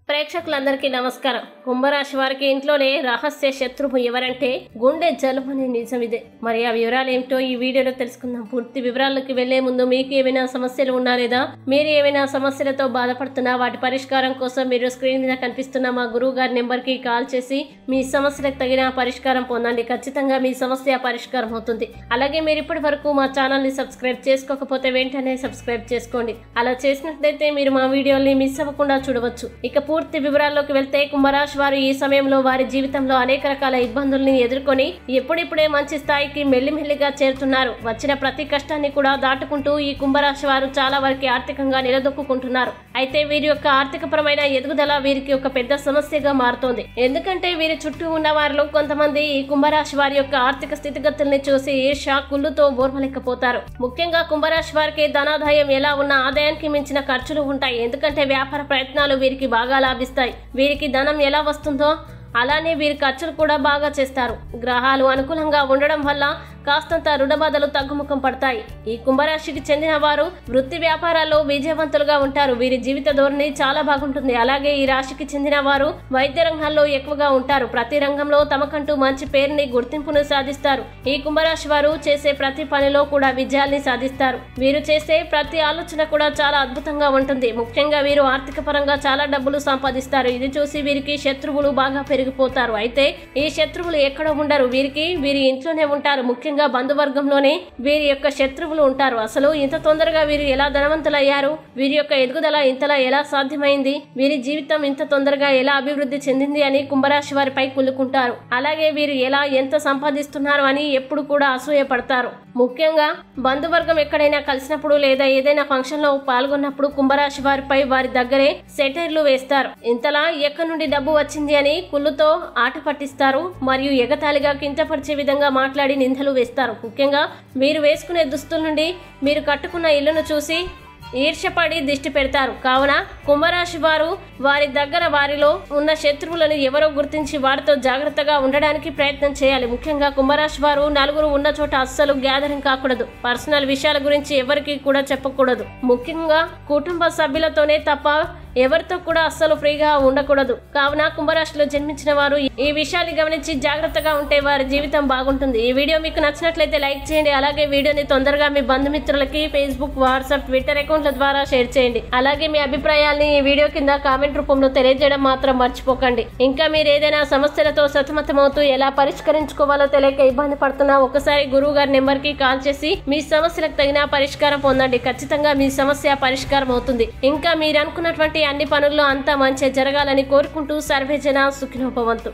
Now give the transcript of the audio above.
ప్రేక్షకులందరికీ నమస్కారం కుంభరాశి వారికి ఇంట్లోనే రహస్య శత్రువు ఎవరంటే గుండె జలుబనే నిజం ఇదే మరి ఆ వివరాలు ఏమిటో ఈ వీడియోలో తెలుసుకుందాం పూర్తి వివరాలకు వెళ్లే ముందు మీకు ఏమైనా సమస్యలు ఉన్నా లేదా మీరు ఏమైనా సమస్యలతో బాధపడుతున్నా వాటి పరిష్కారం కోసం మీరు స్క్రీన్ మీద కనిపిస్తున్న మా గురువు గారి నెంబర్ కి కాల్ చేసి మీ సమస్యలకు తగిన పరిష్కారం పొందండి ఖచ్చితంగా మీ సమస్య పరిష్కారం అవుతుంది అలాగే మీరు ఇప్పటి వరకు మా ఛానల్ ని సబ్స్క్రైబ్ చేసుకోకపోతే వెంటనే సబ్స్క్రైబ్ చేసుకోండి అలా చేసినట్లయితే మీరు మా వీడియోల్ని మిస్ అవ్వకుండా చూడవచ్చు ఇక పూర్తి వివరాల్లోకి వెళ్తే కుంభరాశి వారు ఈ సమయంలో వారి జీవితంలో అనేక రకాల ఇబ్బందుల్ని ఎదుర్కొని ఎప్పుడిప్పుడే మంచి స్థాయికి మెల్లిమెల్లిగా చేరుతున్నారు వచ్చిన ప్రతి కష్టాన్ని కూడా దాటుకుంటూ ఈ కుంభరాశి వారు చాలా వరకు ఆర్థికంగా నిలదొక్కుంటున్నారు అయితే వీరి యొక్క ఆర్థికపరమైన ఎదుగుదల వీరికి ఒక పెద్ద సమస్యగా మారుతోంది ఎందుకంటే వీరి చుట్టూ ఉన్న వారిలో కొంతమంది ఈ కుంభరాశి వారి యొక్క ఆర్థిక స్థితిగతుల్ని చూసి ఈర్ష కుళ్ళుతో ఓర్వలేకపోతారు ముఖ్యంగా కుంభరాశి వారికి ధనాదాయం ఎలా ఉన్నా ఆదాయానికి మించిన ఖర్చులు ఉంటాయి ఎందుకంటే వ్యాపార ప్రయత్నాలు వీరికి బాగా లాభిస్తాయి వీరికి ధనం ఎలా వస్తుందో అలానే వీరి ఖర్చులు కూడా బాగా చేస్తారు గ్రహాలు అనుకూలంగా ఉండడం వల్ల కాస్తంత రుణబాధలు తగ్గుముఖం పడతాయి ఈ కుంభరాశికి చెందిన వారు వృత్తి వ్యాపారాల్లో విజయవంతులుగా ఉంటారు వీరి జీవిత ధోరణి చాలా బాగుంటుంది అలాగే ఈ రాశికి చెందిన వారు వైద్య రంగంలో ఎక్కువగా ఉంటారు ప్రతి రంగంలో తమకంటూ మంచి పేరుని గుర్తింపును సాధిస్తారు ఈ కుంభరాశి వారు చేసే ప్రతి పనిలో కూడా విజయాల్ని సాధిస్తారు వీరు చేసే ప్రతి ఆలోచన కూడా చాలా అద్భుతంగా ఉంటుంది ముఖ్యంగా వీరు ఆర్థిక పరంగా చాలా డబ్బులు సంపాదిస్తారు ఇది చూసి వీరికి శత్రువులు బాగా పెరిగిపోతారు అయితే ఈ శత్రువులు ఎక్కడ ఉండరు వీరికి వీరి ఇంట్లోనే ఉంటారు ముఖ్యంగా బంధువర్గంలోనే వీరి యొక్క శత్రువులు ఉంటారు అసలు ఇంత తొందరగా వీరు ఎలా ధనవంతులయ్యారు వీరి యొక్క ఎదుగుదల ఇంతలా ఎలా సాధ్యమైంది వీరి జీవితం ఇంత తొందరగా ఎలా అభివృద్ధి చెందింది అని కుంభరాశి వారిపై కుళ్ళుకుంటారు అలాగే వీరు ఎలా ఎంత సంపాదిస్తున్నారు అని ఎప్పుడు కూడా అసూయపడతారు ముఖ్యంగా బంధువర్గం ఎక్కడైనా కలిసినప్పుడు లేదా ఏదైనా ఫంక్షన్ లో పాల్గొన్నప్పుడు కుంభరాశి వారిపై వారి దగ్గరే సెటైర్లు వేస్తారు ఇంతలా ఎక్కడి నుండి డబ్బు వచ్చింది అని కుళ్ళుతో ఆట పట్టిస్తారు మరియు ఎగతాళిగా కించపరిచే విధంగా మాట్లాడి నిందలు వేస్తారు ముఖ్యంగా మీరు వేసుకునే దుస్తుల నుండి మీరు కట్టుకున్న ఇల్లును చూసి ఈర్ష్యపడి దిష్టి పెడతారు కావున కుంభరాశి వారు వారి దగ్గర వారిలో ఉన్న శత్రువులను ఎవరో గుర్తించి వారితో జాగ్రత్తగా ఉండడానికి ప్రయత్నం చేయాలి ముఖ్యంగా కుంభరాశి వారు నలుగురు ఉన్న చోట అస్సలు గ్యాదరింగ్ కాకూడదు పర్సనల్ విషయాల గురించి ఎవరికి కూడా చెప్పకూడదు ముఖ్యంగా కుటుంబ సభ్యులతోనే తప్ప ఎవరితో కూడా అస్సలు ఫ్రీగా ఉండకూడదు కావున కుంభరాశిలో జన్మించిన వారు ఈ విషయాన్ని గమనించి జాగ్రత్తగా ఉంటే వారి జీవితం బాగుంటుంది ఈ వీడియో మీకు నచ్చినట్లయితే లైక్ చేయండి అలాగే వీడియోని తొందరగా మీ బంధుమిత్రులకి ఫేస్బుక్ వాట్సాప్ ట్విట్టర్ అకౌంట్ల ద్వారా షేర్ చేయండి అలాగే మీ అభిప్రాయాల్ని ఈ వీడియో కింద కామెంట్ రూపంలో తెలియజేయడం మాత్రం మర్చిపోకండి ఇంకా మీరు ఏదైనా సమస్యలతో సతమతమవుతూ ఎలా పరిష్కరించుకోవాలో తెలియక ఇబ్బంది పడుతున్నా ఒకసారి గురువు గారి నెంబర్ కి కాల్ చేసి మీ సమస్యలకు తగిన పరిష్కారం పొందండి ఖచ్చితంగా మీ సమస్య పరిష్కారం అవుతుంది ఇంకా మీరు అనుకున్నటువంటి అన్ని పనుల్లో అంతా మంచి జరగాలని కోరుకుంటూ సర్వేజన సుఖినోపవంతు